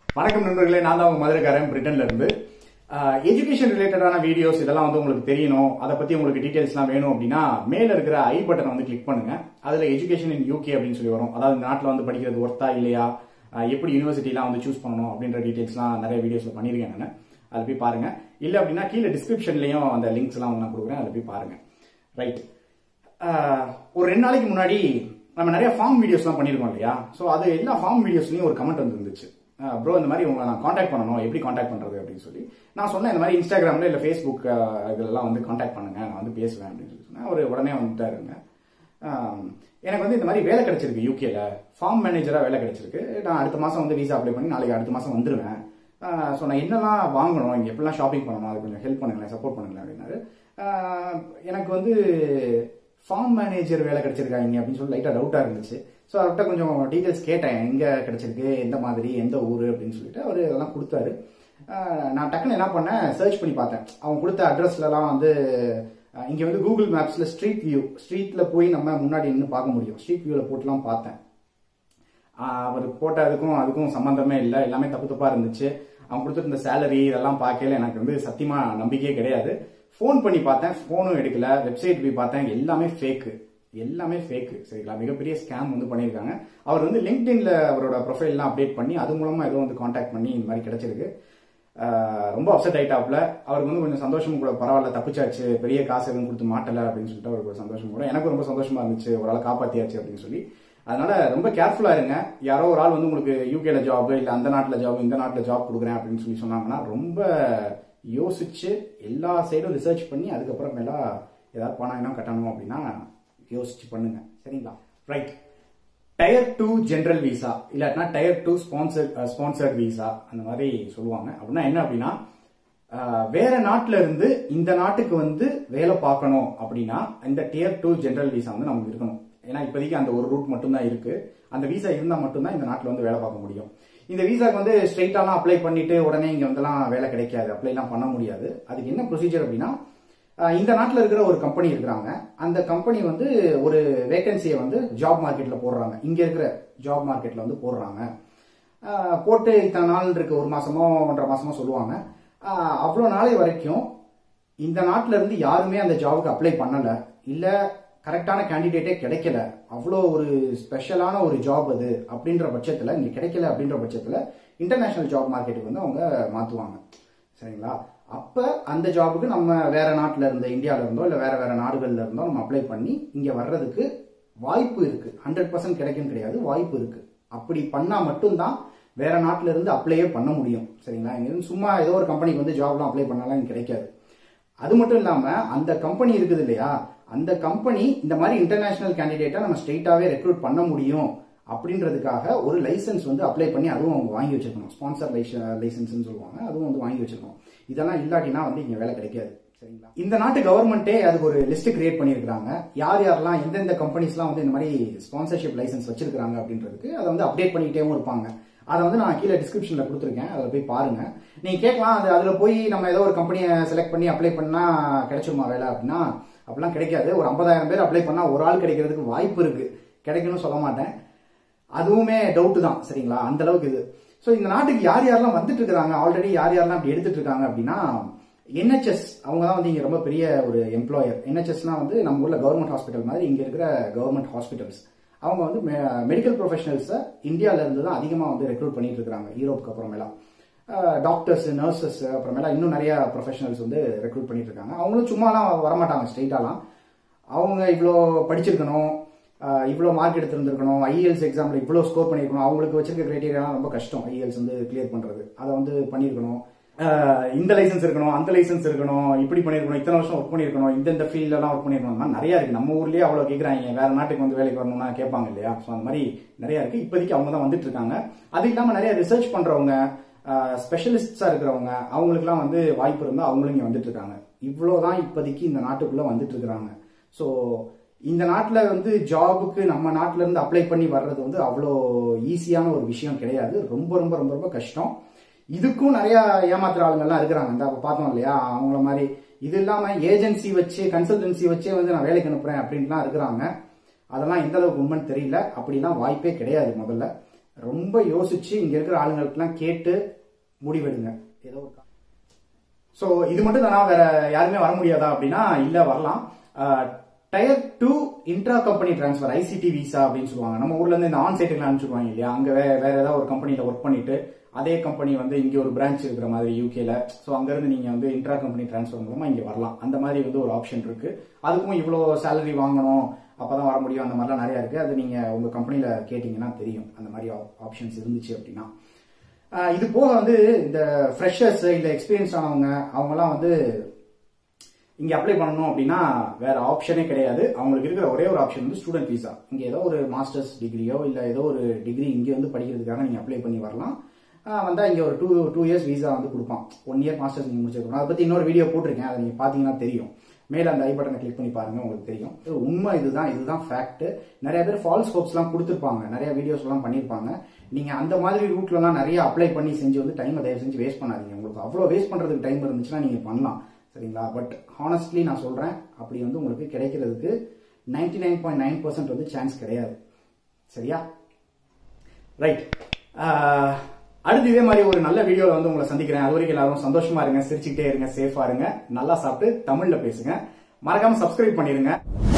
வணக்கம் நண்பர்களே நான் தான் உங்க மதுரைக்காரன் பிரிட்டன்ல இருந்து எஜுகேஷன் ரிலேட்டடான வீடியோஸ் இதெல்லாம் வந்து உங்களுக்கு தெரியணும் அதை பத்தி உங்களுக்கு டீடைல்ஸ்லாம் வேணும் அப்படின்னா மேல இருக்கிற ஐ பட்டனை வந்து கிளிக் பண்ணுங்க அதுல எஜுகேஷன் இன் யூகே அப்படின்னு சொல்லி வரும் அதாவது இந்த நாட்டில் வந்து படிக்கிறது ஒர்த்தா இல்லையா அஹ் எப்படி யூனிவர்சிட்டிலாம் வந்து சூஸ் பண்ணணும் அப்படின்ற டீடைல்ஸ்லாம் நிறைய வீடியோஸ்ல பண்ணியிருக்கேன் நான் அதை போய் பாருங்க இல்ல அப்படின்னா கீழே டிஸ்கிரிப்ஷன்லயும் அந்த லிங்க்ஸ் எல்லாம் வந்து நான் கொடுக்குறேன் அதை போய் பாருங்க ரைட் ஒரு ரெண்டு நாளைக்கு முன்னாடி நம்ம நிறைய ஃபார்ம் வீடியோஸ்லாம் பண்ணியிருக்கோம் இல்லையா ஸோ அது எல்லா ஃபார்ம் வீடியோஸ்லயும் ஒரு கமெண்ட் வந்து இருந்துச்சு ப்ரோ இந்த மாதிரி உங்களை நான் காண்டாக்ட் பண்ணணும் எப்படி காண்டாக்ட் பண்றது அப்படின்னு சொல்லி நான் சொன்னேன் இந்த மாதிரி இன்ஸ்டாகிராம்ல இல்ல ஃபேஸ்புக் இதெல்லாம் வந்து காண்டாக்ட் பண்ணுங்க நான் வந்து பேசுவேன் அப்படின்னு சொல்லி சொன்னேன் அவர் உடனே வந்துட்டாருங்க ஆம், எனக்கு வந்து இந்த மாதிரி வேலை கிடைச்சிருக்கு யூகேல ஃபார்ம் மேனேஜரா வேலை கிடைச்சிருக்கு நான் அடுத்த மாசம் வந்து விசா அப்ளை பண்ணி நாளைக்கு அடுத்த மாசம் வந்துருவேன் ஸோ நான் என்னெல்லாம் வாங்கணும் இங்கே எப்படிலாம் ஷாப்பிங் பண்ணணும் அது கொஞ்சம் ஹெல்ப் பண்ணுங்களேன் சப்போர்ட் பண்ணுங்களேன் அப்படின்னாரு ஆஹ் எனக்கு வந்து ஃபார்ம் மேனேஜர் வேலை கிடைச்சிருக்காங்க அப்படின்னு சொல்லி லைட்டாக டவுட்டாக இருந்துச்சு ஸோ அவர்கிட்ட கொஞ்சம் டீட்டெயில்ஸ் கேட்டேன் எங்கே கிடைச்சிருக்கு எந்த மாதிரி எந்த ஊர் அப்படின்னு சொல்லிட்டு அவர் அதெல்லாம் கொடுத்தாரு ஆஹ் நான் டக்குன்னு என்ன பண்ணேன் சர்ச் பண்ணி பார்த்தேன் அவங்க கொடுத்த அட்ரஸ்லலாம் வந்து ஆஹ் இங்க வந்து கூகுள் மேப்ஸ்ல ஸ்ட்ரீட் வியூ ஸ்ட்ரீட்ல போய் நம்ம முன்னாடி நின்று பார்க்க முடியும் ஸ்ட்ரீட் வியூல போட்டுலாம் பார்த்தேன் ஆஹ் அவர் போட்ட அதுக்கும் அதுக்கும் சம்பந்தமே இல்லை எல்லாமே தப்பு தப்பா இருந்துச்சு அவன் கொடுத்துருந்த சேலரி இதெல்லாம் பார்க்கல எனக்கு வந்து சத்தியமா நம்பிக்கையே கிடையாது ஃபோன் பண்ணி பார்த்தேன் ஃபோனும் எடுக்கல வெப்சைட் போய் பார்த்தேன் எல்லாமே ஃபேக்கு எல்லாமே ஃபேக்கு சரிங்களா மிகப்பெரிய ஸ்கேம் வந்து பண்ணியிருக்காங்க அவர் வந்து லிங்க்டின்ல அவரோட ப்ரொஃபைல்லாம் அப்டேட் பண்ணி அது மூலமா ஏதோ வந்து காண்டாக்ட் பண்ணி இந்த மாதிரி கிடைச்சிருக்கு ஆஹ் ரொம்ப அப்செட் ஆயிட்டாப்ல அவருக்கு வந்து கொஞ்சம் சந்தோஷம் கூட பரவாயில்ல தப்பிச்சாச்சு பெரிய காசு எதுவும் கொடுத்து மாட்டல அப்படின்னு சொல்லிட்டு அவருக்கு ஒரு சந்தோஷம் கூட எனக்கு ரொம்ப சந்தோஷமா இருந்துச்சு ஒரு ஆளை காப்பாத்தியாச்சு அப்படின்னு சொல்லி அதனால ரொம்ப கேர்ஃபுல்லா இருங்க யாரோ ஒரு ஆள் வந்து உங்களுக்கு யூகேல ஜாப் இல்ல அந்த நாட்டுல ஜாப் இந்த நாட்டுல ஜாப் கொடுக்குறேன் அப்படின்னு சொல்லி சொன்னாங்கன்னா ரொம்ப யோசிச்சு எல்லா சைடும் ரிசர்ச் பண்ணி அதுக்கப்புறமேலா ஏதாவது பணம் என்ன கட்டணும் அப்படின்னா யோசிச்சு பண்ணுங்க சரிங்களா right tier two general visa இல்லாட்டினா tier two sponsor sponsored visa அந்த மாதிரி சொல்லுவாங்க அப்படின்னா என்ன அப்படின்னா அஹ், வேற நாட்டுல இருந்து இந்த நாட்டுக்கு வந்து வேலை பார்க்கணும் அப்படின்னா இந்த டியர் டூ ஜெனரல் விசா வந்து நமக்கு இருக்கணும் ஏன்னா இப்போதைக்கு அந்த ஒரு ரூட் மட்டும்தான் இருக்கு அந்த விசா இருந்தா மட்டும்தான் இந்த நாட்டுல வந்து வேலை பார்க்க முடியும் இந்த விசாக்கு வந்து ஸ்ட்ரெயிட்டாலாம் அப்ளை பண்ணிட்டு உடனே இங்க வந்துலாம் வேலை கிடைக்காது அப்ளைலாம் பண்ண முடியாது அதுக்கு என்ன ப்ரொசீஜர் அப்படின்னா அஹ் இந்த நாட்டில் இருக்கிற ஒரு கம்பெனி இருக்கிறாங்க அந்த கம்பெனி வந்து ஒரு வேகன்சியை வந்து ஜாப் மார்க்கெட்ல போடுறாங்க இங்க இருக்கிற ஜாப் மார்க்கெட்ல வந்து போடுறாங்க அஹ் போட்டு இத்தனை நாள் இருக்கு ஒரு மாசமோ ஒன்றரை மாசமோ சொல்லுவாங்க அஹ் அவ்வளோ நாளை வரைக்கும் இந்த நாட்டில இருந்து யாருமே அந்த ஜாபுக்கு அப்ளை பண்ணல இல்ல கரெக்டான கேண்டிடேட்டே கிடைக்கல அவ்வளோ ஒரு ஸ்பெஷலான ஒரு ஜாப் அது அப்படின்ற பட்சத்தில் இங்கே கிடைக்கல அப்படின்ற பட்சத்தில் இன்டர்நேஷனல் ஜாப் மார்க்கெட்டுக்கு வந்து அவங்க மாற்றுவாங்க சரிங்களா அப்போ அந்த ஜாபுக்கு நம்ம வேற நாட்டில் இருந்த இந்தியாவில் இருந்தோ இல்லை வேற வேற நாடுகள்ல இருந்தோ நம்ம அப்ளை பண்ணி இங்கே வர்றதுக்கு வாய்ப்பு இருக்கு ஹண்ட்ரட் பர்சன்ட் கிடைக்கும் கிடையாது வாய்ப்பு இருக்கு அப்படி பண்ணால் மட்டும்தான் வேற நாட்டில இருந்து அப்ளையே பண்ண முடியும் சரிங்களா இங்க இருந்து சும்மா ஏதோ ஒரு கம்பெனிக்கு வந்து ஜாப்லாம் அப்ளை பண்ணாலும் இங்க கிடைக்காது அது மட்டும் இல்லாம அந்த கம்பெனி இருக்குது இல்லையா அந்த கம்பெனி இந்த மாதிரி இன்டர்நேஷனல் கேண்டிடேட்டா நம்ம ஸ்ட்ரெயிட்டாவே ரெக்ரூட் பண்ண முடியும் அப்படின்றதுக்காக ஒரு லைசன்ஸ் வந்து அப்ளை பண்ணி அதுவும் அவங்க வாங்கி வச்சிருக்கணும் ஸ்பான்சர் லைசன்ஸ் சொல்லுவாங்க அதுவும் வந்து வாங்கி வச்சிருக்கணும் இதெல்லாம் இல்லாட்டினா வந்து இங்க வேலை கிடைக்காது சரிங்களா இந்த நாட்டு கவர்மெண்ட்டே அதுக்கு ஒரு லிஸ்ட் கிரியேட் பண்ணியிருக்காங்க யார் யாரெல்லாம் எந்தெந்த கம்பெனிஸ்லாம் வந்து இந்த மாதிரி ஸ்பான்சர்ஷிப் லைசன்ஸ் வச்சிருக்காங்க அப்படின்றதுக்கு அதை வந்து அப்டேட் பண்ணிக்கிட்டேவும் இருப்பாங்க அதை வந்து நான் கீழே டிஸ்கிரிப்ஷன்ல கொடுத்துருக்கேன் அதில் போய் பாருங்க நீங்க கேட்கலாம் அது அதுல போய் நம்ம ஏதோ ஒரு கம்பெனியை செலக்ட் பண்ணி அப்ளை பண்ணா கிடைச்சிருமா வேலை அப்படின்னா அப்படிலாம் கிடைக்காது ஒரு ஐம்பதாயிரம் பேர் அப்ளை பண்ணா ஒரு ஆள் கிடைக்கிறதுக்கு வாய்ப்பு இருக்கு கிடைக்கணும்னு சொல்ல மாட்டேன் அதுவுமே டவுட் தான் சரிங்களா அந்த அளவுக்கு இது ஸோ இந்த நாட்டுக்கு யார் யாரெல்லாம் வந்துட்டு இருக்காங்க ஆல்ரெடி யார் யாரெல்லாம் அப்படி எடுத்துட்டு இருக்காங்க அப்படின்னா என்ஹெச்எஸ் அவங்க தான் வந்து இங்க ரொம்ப பெரிய ஒரு எம்ப்ளாயர் என்ஹெச்எஸ்னா வந்து நம்ம ஊர்ல கவர்மெண்ட் ஹாஸ்பிட்டல் மாதிரி இங்க இருக்கிற கவர்மெண்ட் ஹாஸ்பிட்டல்ஸ் அவங்க வந்து மெடிக்கல் ப்ரொஃபஷனல்ஸை இந்தியால இருந்து தான் அதிகமா வந்து ரெக்ரூட் பண்ணிட்டு இருக்காங்க யூரோப்புக்கு அப்புறமேலாம் டாக்டர்ஸ் நர்சஸ் அப்புறமேலாம் இன்னும் நிறைய ப்ரொஃபஷனல்ஸ் வந்து ரெக்ரூட் பண்ணிட்டு இருக்காங்க அவங்களும் சும்மாலாம் வரமாட்டாங்க ஸ்ட்ரெயிட்டாலாம் அவங்க இவ்வளோ படிச்சிருக்கணும் ஆஹ் இவ்வளோ மார்க் எடுத்திருந்திருக்கணும் ஐஎல்ஸ் எக்ஸாம்ல இவ்வளோ ஸ்கோர் பண்ணியிருக்கணும் அவங்களுக்கு வச்சிருக்க கிரைட்டீரியாலாம் ரொம்ப கஷ்டம் ஐஎல்ஸ் வந்து கிளியர் பண்றது அதை வந்து பண்ணியிருக்கணும் ஆஹ் இந்த லைசன்ஸ் இருக்கணும் அந்த லைசன்ஸ் இருக்கணும் இப்படி பண்ணியிருக்கணும் இத்தனை வருஷம் ஒர்க் பண்ணியிருக்கணும் இந்த இந்த ஃபீல்ட்லாம் ஒர்க் பண்ணியிருக்கணும் அந்த மாதிரி நிறைய இருக்கு நம்ம ஊர்லயே அவ்வளோ கேட்குறாங்க வேற நாட்டுக்கு வந்து வேலைக்கு வரணும்னா கேட்பாங்க இல்லையா ஸோ அந்த மாதிரி நிறைய இருக்கு இப்போதைக்கு அவங்க தான் வந்துட்டு இருக்காங்க அது இல்லாமல் நிறைய ரிசர்ச் பண்றவங்க ஸ்பெஷலிஸ்டா இருக்கிறவங்க அவங்களுக்குலாம் வந்து வாய்ப்பு இருந்தால் அவங்களும் இங்கே வந்துட்டு இருக்காங்க இவ்வளோதான் இப்போதைக்கு இந்த நாட்டுக்குள்ள வந்துட்டு இருக்கிறாங்க ஸோ இந்த நாட்டில் வந்து ஜாபுக்கு நம்ம நாட்டில இருந்து அப்ளை பண்ணி வர்றது வந்து அவ்வளோ ஈஸியான ஒரு விஷயம் கிடையாது ரொம்ப ரொம்ப ரொம்ப ரொம்ப கஷ்டம் இதுக்கும் நிறைய ஏமாத்துற ஆளுங்கள்லாம் இருக்கிறாங்க இந்த அப்ப பார்த்தோம் இல்லையா அவங்கள மாதிரி இது இல்லாம ஏஜென்சி வச்சு கன்சல்டன்சி வச்சே வந்து நான் வேலைக்கு அனுப்புறேன் அப்படின்ட்டுலாம் இருக்கிறாங்க அதெல்லாம் எந்த அளவுக்கு உண்மைன்னு தெரியல அப்படிலாம் வாய்ப்பே கிடையாது முதல்ல ரொம்ப யோசிச்சு இங்க இருக்கிற ஆளுங்களுக்கெல்லாம் கேட்டு முடிவெடுங்க ஏதோ ஒரு ஸோ இது மட்டும் தானா வேற யாருமே வர முடியாதா அப்படின்னா இல்ல வரலாம் tier two intra company transfer ICT visa அப்படின்னு சொல்லுவாங்க நம்ம ஊர்ல இருந்து இந்த ஆன் சைட்டுக்கு அனுப்பிச்சுடுவாங்க இல்லையா அங்க வேற வேற ஏதாவது ஒரு கம்பெனில ஒர்க் பண்ணிட்டு அதே கம்பெனி வந்து இங்க ஒரு பிரான்ச் இருக்கிற மாதிரி யூகேல ஸோ அங்க இருந்து நீங்க வந்து இன்ட்ரா கம்பெனி டிரான்ஸ்ஃபர் மூலமா இங்க வரலாம் அந்த மாதிரி வந்து ஒரு ஆப்ஷன் இருக்கு அதுக்கும் இவ்வளோ சேலரி வாங்கணும் அப்பதான் வர முடியும் அந்த மாதிரிலாம் நிறைய இருக்கு அது நீங்க உங்க கம்பெனில கேட்டீங்கன்னா தெரியும் அந்த மாதிரி ஆப்ஷன்ஸ் இருந்துச்சு அப்படின்னா ஆஹ் இது போக வந்து இந்த ஃப்ரெஷர்ஸ் இல்ல எக்ஸ்பீரியன்ஸ் ஆனவங்க அவங்கலாம் வந்து இங்க அப்ளை பண்ணணும் அப்படின்னா வேற ஆப்ஷனே கிடையாது அவங்களுக்கு இருக்கிற ஒரே ஒரு ஆப்ஷன் வந்து ஸ்டூடெண்ட் விசா இங்க ஏதோ ஒரு மாஸ்டர்ஸ் டிகிரியோ இல்ல ஏதோ ஒரு டிகிரி இங்க வந்து படிக்கிறதுக்காக நீங்க அப்ளை பண்ணி வரலாம் ஆஹ் வந்தா இங்க ஒரு டூ டூ இயர்ஸ் விசா வந்து கொடுப்பான் ஒன் இயர் மாஸ்டர்ஸ் நீங்க முடிச்சிருக்கணும் அதை பத்தி இன்னொரு வீடியோ போட்டிருக்கேன் அதை நீங்க பாத்தீங்கன்னா தெரியும் மேல அந்த ஐ பட்டனை கிளிக் பண்ணி பாருங்க உங்களுக்கு தெரியும் இது உண்மை இதுதான் இதுதான் ஃபேக்ட் நிறைய பேர் ஃபால்ஸ் ஹோப்ஸ் எல்லாம் கொடுத்துருப்பாங்க நிறைய வீடியோஸ் எல்லாம் பண்ணிருப்பாங்க நீங்க அந்த மாதிரி ரூட்ல எல்லாம் நிறைய அப்ளை பண்ணி செஞ்சு வந்து டைம் தயவு செஞ்சு வேஸ்ட் பண்ணாதீங்க உங்களுக்கு அவ்வளவு வேஸ்ட் பண்றதுக்கு டைம் இருந்துச்சுன்னா நீங்க பண்ணலாம் சரிங்களா பட் ஹானஸ்ட்லி நான் சொல்றேன் அப்படி வந்து உங்களுக்கு கிடைக்கிறதுக்கு ninety nine point nine percent வந்து சான்ஸ் கிடையாது சரியா ரைட் அடுத்து இதே மாதிரி ஒரு நல்ல வீடியோல வந்து உங்களை சந்திக்கிறேன் அது வரைக்கும் எல்லாரும் சந்தோஷமா இருங்க சிரிச்சுக்கிட்டே இருங்க சேஃபா இருங்க நல்லா சாப்பிட்டு தமிழ்ல பேசுங்க மறக்காம சப்ஸ்கிரைப் பண்ணிருங்க